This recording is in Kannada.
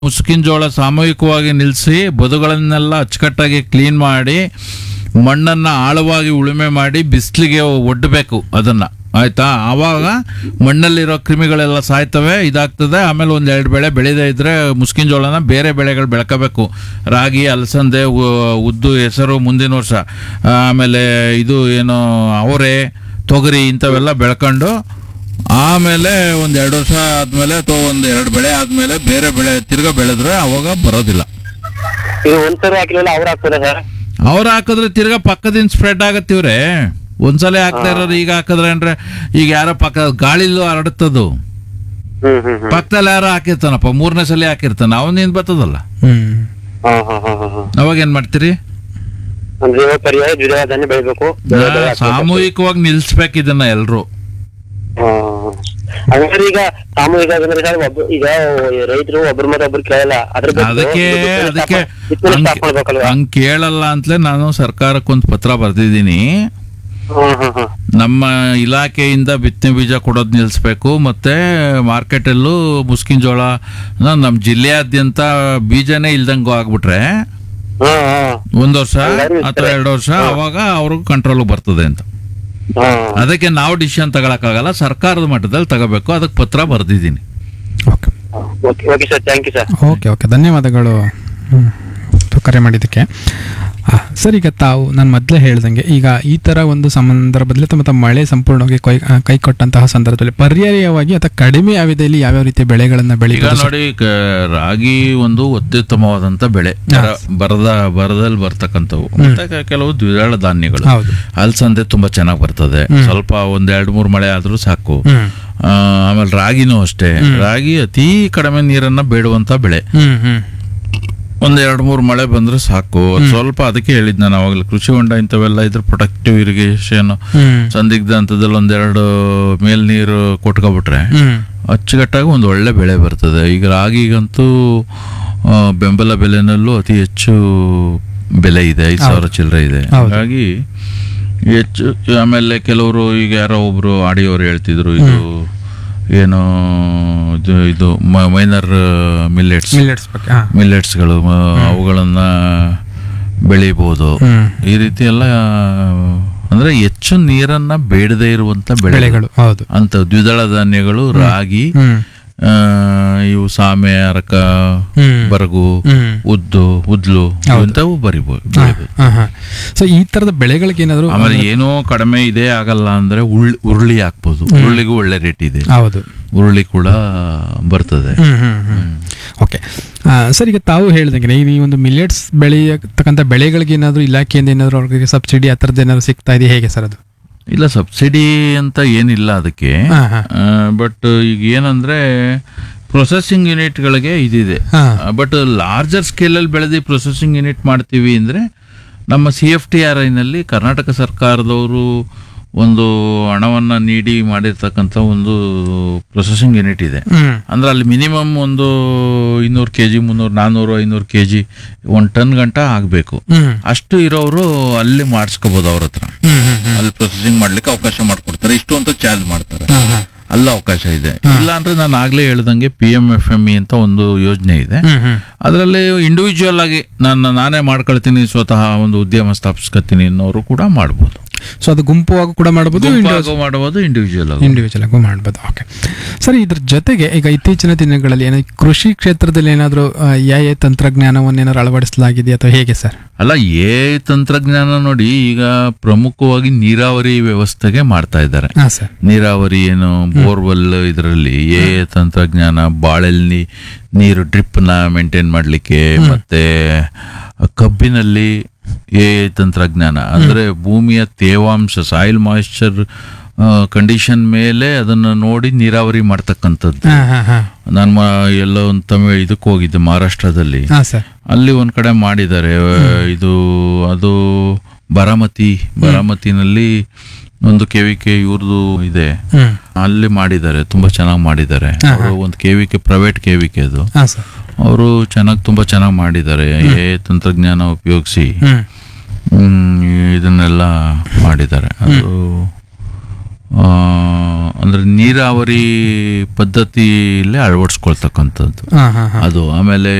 ಮುಸುಕಿನ ಜೋಳ ಸಾಮೂಹಿಕವಾಗಿ ನಿಲ್ಲಿಸಿ ಬದುಗಳನ್ನೆಲ್ಲ ಅಚ್ಚುಕಟ್ಟಾಗಿ ಕ್ಲೀನ್ ಮಾಡಿ ಮಣ್ಣನ್ನ ಆಳವಾಗಿ ಉಳುಮೆ ಮಾಡಿ ಬಿಸಿಲಿಗೆ ಒಡ್ಡಬೇಕು ಅದನ್ನ ಆಯ್ತಾ ಆವಾಗ ಮಣ್ಣಲ್ಲಿರೋ ಕ್ರಿಮಿಗಳೆಲ್ಲ ಸಾಯ್ತವೆ ಇದಾಗ್ತದೆ ಆಮೇಲೆ ಒಂದ್ ಎರಡು ಬೆಳೆ ಬೆಳೆದೇ ಇದ್ರೆ ಮುಸ್ಕಿನ ಜೋಳನ ಬೇರೆ ಬೆಳೆಗಳು ಬೆಳ್ಕೋಬೇಕು ರಾಗಿ ಅಲಸಂದೆ ಉ- ಉದ್ದು ಹೆಸರು ಮುಂದಿನ ವರ್ಷ ಆಮೇಲೆ ಇದು ಏನು ಅವರೆ ತೊಗರಿ ಇಂಥವೆಲ್ಲ ಬೆಳ್ಕೊಂಡು ಆಮೇಲೆ ಒಂದ್ ಎರಡು ವರ್ಷ ಆದ್ಮೇಲೆ ಅಥವಾ ಒಂದ್ ಎರಡು ಬೆಳೆ ಆದ್ಮೇಲೆ ಬೇರೆ ಬೆಳೆ ತಿರ್ಗಾ ಬೆಳೆದ್ರೆ ಅವಾಗ ಬರೋದಿಲ್ಲ ಈಗ ಒಂದ್ಸರಿ ಹಾಕಿಲ್ಲ ಅವ್ರು ಹಾಕ್ತಾರೆ ಸರ್ ಅವ್ರು ಹಾಕಿದ್ರೆ ತಿರ್ಗಾ ಪಕ್ಕದಿಂದ ಸ್ಪ್ರೆಡ್ ಆಗತ್ತಿವ್ರೆ ಒಂದ್ಸಲ ಹಾಕ್ತಾ ಇರೋರು ಈಗ ಹಾಕಿದ್ರೆ ಅಂದ್ರೆ ಈಗ ಯಾರೋ ಪಕ್ಕ ಗಾಳಿಲೂ ಹರಡುತ್ತದು ಹ್ಮ್ ಹ್ಮ್ ಹ್ಮ್ ಪಕ್ಕದಲ್ಲಿ ಯಾರೋ ಹಾಕಿರ್ತಾನಪ್ಪ ಮೂರನೇ ಸಲ ಹಾಕಿರ್ತಾನ ಅವನಿಂದ ಬರ್ತದಲ್ಲ ಹ್ಮ್ ಹಾ ಹಾ ಹಾ ಹಾ ಹಾ ಅವಾಗ ಏನ್ ಮಾಡ್ತೀರಿ ಅಂದ್ರೆ ಇವಾಗ ಪರ್ಯಾಯ ದ್ವಿದಳ ಧಾನ್ಯ ಬೆಳಿಬೇಕು ಬೆಳೆ ಬೆಳೆ ಹಾಕ್ಬೇಕು. ಸಾಮೂಹಿಕವಾಗಿ ನಿಲ್ಸ್ಬೇಕು ಇದನ್ನ ಎಲ್ರು ಹಾ. ಹಂಗಾದ್ರೆ ಈಗ ಸಾಮೂಹಿಕ ಅಂದ್ರೆ ಸರ್ ಒಬ್ಬ ಈಗ ರೈತರು ಒಬ್ರ ಮತ್ತೆ ಒಬ್ರು ಕೇಳಲ್ಲ ಅದ್ರ ಬದಲು ಅದಕ್ಕೆ ಇದು ಬಿತ್ತನೆ ಅದಕ್ಕೆ stop- ಬಿತ್ತನೆ ಹಂಗ್- stop ಮಾಡ್ಬೇಕಲ್ವಾ ಹಂಗ್ ಕೇಳಲ್ಲ ಅಂತಲೇ ನಾನು ಸರ್ಕಾರಕ್ಕೊಂದು ಪತ್ರ ಬರ್ದಿದ್ದೀನಿ ಹಾ ಹಾ ಹಾ ನಮ್ಮ ಇಲಾಖೆಯಿಂದ ಬಿತ್ತನೆ ಬೀಜ ಕೊಡೋದು ನಿಲ್ಲಿಸ್ಬೇಕು ಮತ್ತೆ ಮಾರ್ಕೆಟಲ್ಲೂ ಮುಸ್ಕಿನ ಜೋಳ ನಮ್ಮ ಜಿಲ್ಲೆಯಾದ್ಯಂತ ಬೀಜನೇ ಇಲ್ದಂಗೆ ಆಗ್ಬಿಟ್ರೆ ಹಾ ಹಾ ಒಂದ್ ವರ್ಷ ಎಲ್ಲರೂ ಇರ್ತಾರೆ. ಅಥವಾ ಎರಡು ವರ್ಷ ಅವಾಗ ಅವ್ರಿಗೆ ಕಂಟ್ರೋಲ್ ಬರ್ತದೆ ಅಂತ ಹಾ ಅದಕ್ಕೆ ನಾವು ಡಿಸಿಷನ್ ತಗೊಳಕ್ಕಾಗಲ್ಲ ಸರ್ಕಾರದ ಮಟ್ಟದಲ್ಲಿ ತಗೋಬೇಕು ಅದಕ್ಕೆ ಪತ್ರ ಬರ್ದಿದ್ದೀನಿ okay okay okay sir thank you sir okay okay ಧನ್ಯವಾದಗಳು ಹ್ಮ್. ಕರೆ ಮಾಡಿದ್ದಕ್ಕೆ ಆ, ಸರ್ ಈಗ ತಾವು ನಾನು ಮೊದಲೇ ಹೇಳ್ದಂಗೆ ಈಗ ಈ ಥರ ಒಂದು ಸಂದರ್ಭದಲ್ಲಿ ಅಥವಾ ತಮ್ಮ ಮಳೆ ಸಂಪೂರ್ಣವಾಗಿ ಕೈ ಆ, ಕೈ ಕೊಟ್ಟಂತಹ ಸಂದರ್ಭದಲ್ಲಿ ಪರ್ಯಾಯವಾಗಿ ಅಥವಾ ಕಡಿಮೆ ಅವಧಿಯಲ್ಲಿ ಯಾವ್ಯಾವ ರೀತಿಯ ಬೆಳೆಗಳನ್ನು ಈಗ ಬೆಳೀಬೋದು ಸರ್? ನೋಡಿ ಕ- ರಾಗಿ ಒಂದು ಅತ್ಯುತ್ತಮವಾದಂತ ಬೆಳೆ ಬರ- ಬರದ ಬರದಲ್ಲಿ ಬರ್ತಕ್ಕಂಥವು ಮತ್ತೆ ಕೆ- ಕೆಲವು ದ್ವಿದಳ ಧಾನ್ಯಗಳು ಹೌದು ಅಲಸಂದೆ ತುಂಬಾ ಚೆನ್ನಾಗಿ ಬರ್ತದೆ ಸ್ವಲ್ಪ ಒಂದ್ ಎರಡ್ ಮೂರ್ ಮಳೆ ಆದ್ರೂ ಸಾಕು ಹ್ಮ್ ಆ, ಆಮೇಲೆ ರಾಗಿನೂ ಅಷ್ಟೇ ರಾಗಿ ಅತಿ ಕಡಿಮೆ ನೀರನ್ನ ಬೇಡುವಂತ ಬೆಳೆ ಹ್ಮ್ ಹ್ಮ್ ಒಂದ್ ಎರಡ್ ಮೂರ್ ಮಳೆ ಬಂದ್ರೆ ಸಾಕು ಅದ್ ಸ್ವಲ್ಪ ಅದಕ್ಕೆ ಹೇಳಿದ್ ನಾನು ಅವಾಗಲೇ ಕೃಷಿ ಹೊಂಡ ಇಂಥವೆಲ್ಲ ಇದ್ರೆ ಪ್ರೊಟೆಕ್ಟಿವ್ ಇರಿಗೇಷನ್ ಹ್ಮ್ ಸಂದಿಗ್ಧ ಹಂತದಲ್ಲಿ ಒಂದೆರಡು ಮೇಲ್ ನೀರು ಕೊಟ್ಕೊಬಿಟ್ರೆ ಹ್ಮ್ ಅಚ್ಚುಕಟ್ಟಾಗಿ ಒಂದು ಒಳ್ಳೆ ಬೆಳೆ ಬರ್ತದೆ ಈಗ ರಾಗಿಗಂತೂ ಆ, ಬೆಂಬಲ ಬೆಲೆನಲ್ಲೂ ಅತಿ ಹೆಚ್ಚು ಬೆಲೆ ಇದೆ ಐದು ಸಾವಿರ ಚಿಲ್ಲರೆ ಇದೆ ಹೌದು. ಹಾಗಾಗಿ ಹೆಚ್ಚು ಆಮೇಲೆ ಕೆಲವರು ಈಗ ಯಾರೋ ಒಬ್ರು ಆಡಿಯೋರು ಹೇಳ್ತಿದ್ರು ಇದು ಏನು ಇದು ಇದು ಮೈನರ್ ಮಿಲ್ಲೆಟ್ಸ್ ಮಿಲ್ಲೆಟ್ಸ್ ಬಗ್ಗೆ ಹಾ ಮಿಲ್ಲೆಟ್ಸ್ಗಳು ಅವುಗಳನ್ನ ಬೆಳಿಬಹುದು ಹ್ಮ್ ಈ ರೀತಿ ಎಲ್ಲ ಅಂದ್ರೆ ಹೆಚ್ಚು ನೀರನ್ನ ಬೇಡದೇ ಇರುವಂತ ಬೆಳೆಗಳು ಬೆಳೆಗಳು ಹೌದು ಅಂತ ದ್ವಿದಳ ಧಾನ್ಯಗಳು ರಾಗಿ ಹ್ಮ್ ಆ, ಇವು ಸಾಮೆ ಅರಕ ಹ್ಮ್ ಬರಗು ಹ್ಮ್ ಉದ್ದು ಉದ್ಲು ಇಂಥವು ಬರಿಬೋದು ಬೆಳಿಬೋದು ಹಾ ಹಾ ಸೊ ಈ ತರದ ಬೆಳೆಗಳಿಗೆ ಏನಾದ್ರು ಆಮೇಲೆ ಏನೋ ಕಡಿಮೆ ಇದೆ ಆಗಲ್ಲ ಅಂದ್ರೆ ಉಳ್ ಉರುಳಿ ಹಾಕ್ಬೋದು ಉರುಳಿಗೂ ಒಳ್ಳೆ ರೇಟ್ ಇದೆ ಹೌದು ಉರುಳಿ ಕೂಡ ಬರ್ತದೆ ಹ್ಮ್ ಹ್ಮ್ ಹ್ಮ್ ಓಕೆ ಸರ್ ಈಗ ತಾವು ಹೇಳ್ದಂಗೆ ಈ ಒಂದು ಮಿಲೆಟ್ಸ್ ಬೆಳೆಯತಕ್ಕಂಥ ಬೆಳೆಗಳಿಗೆ ಏನಾದ್ರು ಇಲಾಖೆಯಿಂದ ಏನಾದ್ರು ಅವ್ರಿಗೆ ಸಬ್ಸಿಡಿ ಆ ಥರದ್ದು ಏನಾದ್ರು ಸಿಗ್ತಾ ಇದೆ ಹೇಗೆ ಸರ್ ಅದು ಇಲ್ಲ ಸಬ್ಸಿಡಿ ಅಂತ ಏನಿಲ್ಲ ಅದಕ್ಕೆ ಹಾ ಹಾ ಬಟ್ ಈಗ ಏನಂದ್ರೆ ಪ್ರೊಸೆಸಿಂಗ್ ಯೂನಿಟ್ಗಳಿಗೆ ಇದಿದೆ ಹಾ ಬಟ್ ಲಾರ್ಜರ್ ಸ್ಕೇಲಲ್ಲಿ ಬೆಳೆದು ಪ್ರೊಸೆಸಿಂಗ್ ಯೂನಿಟ್ ಮಾಡ್ತೀವಿ ಅಂದರೆ ನಮ್ಮ ಸಿ ಎಫ್ ಟಿ ಆರ್ ಐನಲ್ಲಿ ಕರ್ನಾಟಕ ಸರ್ಕಾರದವರು ಒಂದು ಹಣವನ್ನು ನೀಡಿ ಮಾಡಿರ್ತಕ್ಕಂಥ ಒಂದು ಪ್ರೊಸೆಸಿಂಗ್ ಯೂನಿಟ್ ಇದೆ ಹ್ಮ್ ಅಂದ್ರೆ ಅಲ್ಲಿ ಮಿನಿಮಮ್ ಒಂದು ಇನ್ನೂರು ಕೆ ಜಿ ಮುನ್ನೂರು ನಾನ್ನೂರು ಐನೂರು ಕೆ ಜಿ ಒಂದು ಟನ್ ಗಂಟ ಆಗಬೇಕು ಹ್ಮ್ ಅಷ್ಟು ಇರೋರು ಅಲ್ಲಿ ಮಾಡಿಸ್ಕೋಬೋದು ಅವ್ರ ಹತ್ರ ಹ್ಮ್ ಹ್ಮ್ ಅಲ್ಲಿ ಪ್ರೊಸೆಸಿಂಗ್ ಮಾಡ್ಲಿಕ್ಕೆ ಅವಕಾಶ ಮಾಡ್ಕೊಡ್ತಾರೆ ಇಷ್ಟು ಅಂತ ಚಾರ್ಜ್ ಮಾಡ್ತಾರೆ ಹಾ ಹಾ ಅಲ್ಲ ಅವಕಾಶ ಇದೆ ಇಲ್ಲ ಅಂದ್ರೆ ನಾನು ಆಗ್ಲೇ ಹೇಳ್ದಂಗೆ P M F M E ಅಂತ ಒಂದು ಯೋಜನೆ ಇದೆ ಹ್ಮ್ ಹ್ಮ್ ಅದರಲ್ಲಿ ಇಂಡಿವಿಜುವಲ್ ಆಗಿ ನಾನು ನಾನೇ ಮಾಡ್ಕೊಳ್ತೀನಿ ಸ್ವತಃ ಒಂದು ಉದ್ಯಮ ಸ್ಥಾಪಿಸ್ಕೊತೀನಿ ಅನ್ನೋರು ಕೂಡ ಮಾಡ್ಬೋದು ಸೊ ಅದು ಗುಂಪುವಾಗಿ ಕೂಡ ಮಾಡಬಹುದು ಗುಂಪಾಗೂ ಮಾಡಬಹುದು ಇಂಡಿವಿಜುವಲ್ ಆಗಿ ಇಂಡಿವಿಜುವಲ್ ಆಗು ಮಾಡ್ಬೋದು ಓಕೆ ಸರ್ ಇದ್ರ ಜೊತೆಗೆ ಈಗ ಇತ್ತೀಚಿನ ದಿನಗಳಲ್ಲಿ ಏನೋ ಕೃಷಿ ಕ್ಷೇತ್ರದಲ್ಲಿ ಏನಾದರೂ ಯಾವ ತಂತ್ರಜ್ಞಾನವನ್ನು ಏನಾದ್ರು ಅಳವಡಿಸಲಾಗಿದೆ ಅಥವಾ ಹೇಗೆ ಸರ್ ಅಲ್ಲ ಏ ತಂತ್ರಜ್ಞಾನ ನೋಡಿ ಈಗ ಪ್ರಮುಖವಾಗಿ ನೀರಾವರಿ ವ್ಯವಸ್ಥೆಗೆ ಮಾಡ್ತಾ ಇದ್ದಾರೆ ಹಾಂ ಸರ್ ನೀರಾವರಿ ಏನು ಬೋರ್ವೆಲ್ ಇದರಲ್ಲಿ ಎ ತಂತ್ರಜ್ಞಾನ ಬಾಳೆಲ್ಲಿ ನೀರು ಡ್ರಿಪ್ ನ ಮೇಂಟೈನ್ ಮಾಡ್ಲಿಕ್ಕೆ ಮತ್ತೆ ಕಬ್ಬಿನಲ್ಲಿ ಎ ತಂತ್ರಜ್ಞಾನ ಅಂದ್ರೆ ಭೂಮಿಯ ತೇವಾಂಶ ಸಾಯಿಲ್ ಮಾಯಿಶ್ಚರ್ ಕಂಡೀಷನ್ ಮೇಲೆ ಅದನ್ನ ನೋಡಿ ನೀರಾವರಿ ಮಾಡ್ತಕ್ಕಂಥದ್ದು ಹಾಂ ಹಾಂ ಹಾಂ ನಾನು ಮ- ಎಲ್ಲೋ ಒಂದು ತಮಿಳ್ ಇದಕ್ಕೆ ಹೋಗಿದ್ದೆ ಮಹಾರಾಷ್ಟ್ರದಲ್ಲಿ ಹಾಂ ಸರ್ ಅಲ್ಲಿ ಒಂದ್ ಕಡೆ ಮಾಡಿದ್ದಾರೆ ಇದು ಅದು ಬಾರಾಮತಿ ಬಾರಾಮತಿನಲ್ಲಿ ಒಂದು ಕೆ ವಿ ಕೆ ಇವ್ರದ್ದು ಇದೆ ಹ್ಞೂ ಅಲ್ಲಿ ಮಾಡಿದ್ದಾರೆ ತುಂಬಾ ಚೆನ್ನಾಗಿ ಮಾಡಿದ್ದಾರೆ ಅವರು ಒಂದು K V K private K V K ಅದು ಹಾಂ ಸರ್ ಅವರು ಚೆನ್ನಾಗಿ ತುಂಬಾ ಚೆನ್ನಾಗಿ ಮಾಡಿದ್ದಾರೆ ಎ ತಂತ್ರಜ್ಞಾನ ಉಪಯೋಗಿಸಿ ಹ್ಞೂ ಹ್ಮ್, ಇದನ್ನೆಲ್ಲ ಮಾಡಿದ್ದಾರೆ ಅದು ಆ, ಅಂದ್ರೆ ನೀರಾವರಿ ಪದ್ಧತಿಯಲ್ಲೇ ಅಳವಡಿಸ್ಕೊಳ್ತಕ್ಕಂಥದ್ದು ಹಾ ಹಾ ಹಾ ಅದು ಆಮೇಲೆ